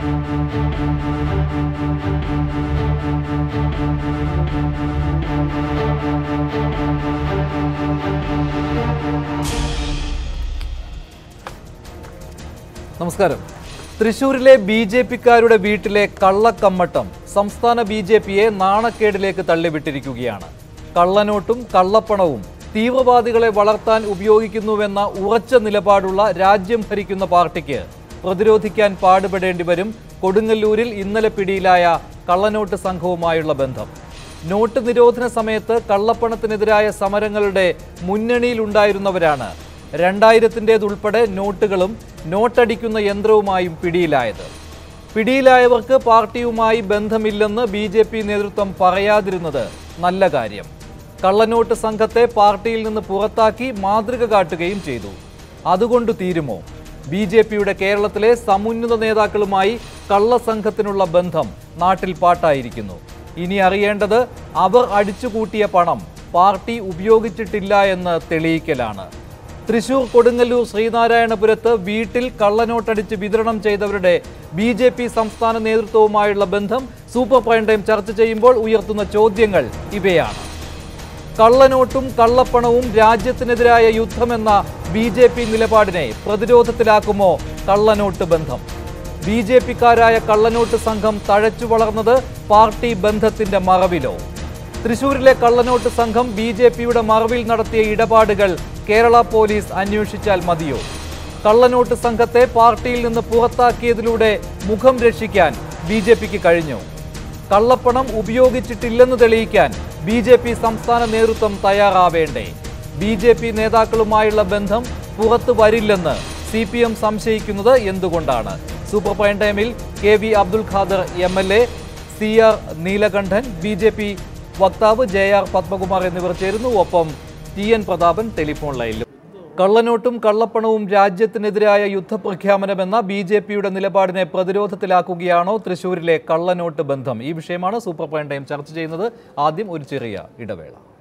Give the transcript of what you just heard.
നമസ്കാരം തൃശൂരിലെ B J പിക്കാരുടെ വീട്ടിലെ കള്ളക്കമ്മട്ടം സംസ്ഥാന ബി ജെ പിയെ നാണക്കേടിലേക്ക് തള്ളിവിട്ടിരിക്കുകയാണ് കള്ളനോട്ടും കള്ളപ്പണവും തീവ്രവാദികളെ വളർത്താൻ ഉപയോഗിക്കുന്നുവെന്ന ഉറച്ച നിലപാടുള്ള രാജ്യം ഭരിക്കുന്ന പാർട്ടിക്ക് പ്രതിരോധിക്കാൻ പാടുപെടേണ്ടി വരും കൊടുങ്ങല്ലൂരിൽ ഇന്നലെ പിടിയിലായ കള്ളനോട്ട് സംഘവുമായുള്ള ബന്ധം നോട്ട് നിരോധന സമയത്ത് കള്ളപ്പണത്തിനെതിരായ സമരങ്ങളുടെ മുന്നണിയിലുണ്ടായിരുന്നവരാണ് രണ്ടായിരത്തിൻ്റേതുൾപ്പെടെ നോട്ടുകളും നോട്ടടിക്കുന്ന യന്ത്രവുമായും പിടിയിലായത് പിടിയിലായവർക്ക് പാർട്ടിയുമായി ബന്ധമില്ലെന്ന് ബി ജെ പി നേതൃത്വം പറയാതിരുന്നത് നല്ല കാര്യം കള്ളനോട്ട് സംഘത്തെ പാർട്ടിയിൽ നിന്ന് പുറത്താക്കി മാതൃക കാട്ടുകയും ചെയ്തു അതുകൊണ്ട് തീരുമോ ബി ജെ പിയുടെ കേരളത്തിലെ സമുന്നത നേതാക്കളുമായി കള്ളസംഘത്തിനുള്ള ബന്ധം നാട്ടിൽ പാട്ടായിരിക്കുന്നു ഇനി അറിയേണ്ടത് അവർ അടിച്ചുകൂട്ടിയ പണം പാർട്ടി ഉപയോഗിച്ചിട്ടില്ല എന്ന് തെളിയിക്കലാണ് തൃശൂർ കൊടുങ്ങല്ലൂർ ശ്രീനാരായണപുരത്ത് വീട്ടിൽ കള്ളനോട്ടടിച്ച് വിതരണം ചെയ്തവരുടെ ബി ജെ പി സംസ്ഥാന നേതൃത്വവുമായുള്ള ബന്ധം സൂപ്പർ പ്രൈം ടൈം ചർച്ച ചെയ്യുമ്പോൾ ഉയർത്തുന്ന ചോദ്യങ്ങൾ ഇവയാണ് കള്ളനോട്ടും കള്ളപ്പണവും രാജ്യത്തിനെതിരായ യുദ്ധമെന്ന ബി ജെ പി നിലപാടിനെ പ്രതിരോധത്തിലാക്കുമോ കള്ളനോട്ട് ബന്ധം ബി ജെ പിക്കാരായ കള്ളനോട്ട് സംഘം തഴച്ചു വളർന്നത് പാർട്ടി ബന്ധത്തിന്റെ മറവിലോ തൃശൂരിലെ കള്ളനോട്ട് സംഘം ബി ജെ പിയുടെ മറവിൽ നടത്തിയ ഇടപാടുകൾ കേരള പോലീസ് അന്വേഷിച്ചാൽ മതിയോ കള്ളനോട്ട് സംഘത്തെ പാർട്ടിയിൽ നിന്ന് പുറത്താക്കിയതിലൂടെ മുഖം രക്ഷിക്കാൻ ബി ജെ പിക്ക് കഴിഞ്ഞു കള്ളപ്പണം ഉപയോഗിച്ചിട്ടില്ലെന്ന് തെളിയിക്കാൻ ബി ജെ പി സംസ്ഥാന നേതൃത്വം തയ്യാറാവേണ്ടേ ബി ജെ പി നേതാക്കളുമായുള്ള ബന്ധം പുറത്തു വരില്ലെന്ന് സി പി എം സംശയിക്കുന്നത് എന്തുകൊണ്ടാണ് സൂപ്പർ പ്രൈം ടൈമിൽ K V Abdul Khader M L A C R Neelakandan B J P വക്താവ് ജെ ആർ പത്മകുമാർ എന്നിവർ ചേരുന്നു ഒപ്പം ടി എൻ പ്രതാപൻ ടെലിഫോൺ ലൈനിലും കള്ളനോട്ടും കള്ളപ്പണവും രാജ്യത്തിനെതിരായ യുദ്ധപ്രഖ്യാപനമെന്ന ബി ജെ പിയുടെ നിലപാടിനെ പ്രതിരോധത്തിലാക്കുകയാണോ തൃശൂരിലെ കള്ളനോട്ട് ബന്ധം ഈ വിഷയമാണ് സൂപ്പർ പ്രൈം ടൈം ചർച്ച ചെയ്യുന്നത് ആദ്യം ഒരു ചെറിയ ഇടവേള